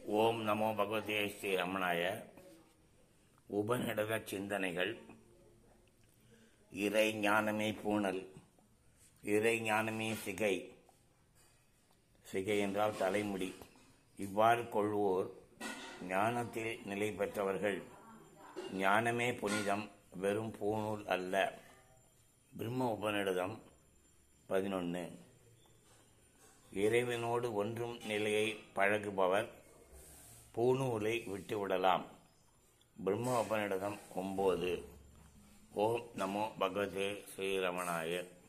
ஓம் நமோ பகவதே ஸ்ரீ ரமணாய உபநிடத சிந்தனைகள் இறை ஞானமே பூணல் இறை ஞானமே சிகை சிகை என்றால் தலைமுடி இவ்வாறு கொள்வோர் ஞானத்தில் நிலை பெற்றவர்கள் ஞானமே புனிதம் வெறும் பூணூல் அல்ல பிரம்ம உபநிடதம் பதினொன்று இறைவனோடு ஒன்றும் நிலையை பழகுபவர் பூநூலை விட்டுவிடலாம் பிரம்ம உபநிடதம் ஒன்பது ஓம் நமோ பகவதே ஸ்ரீரமணாய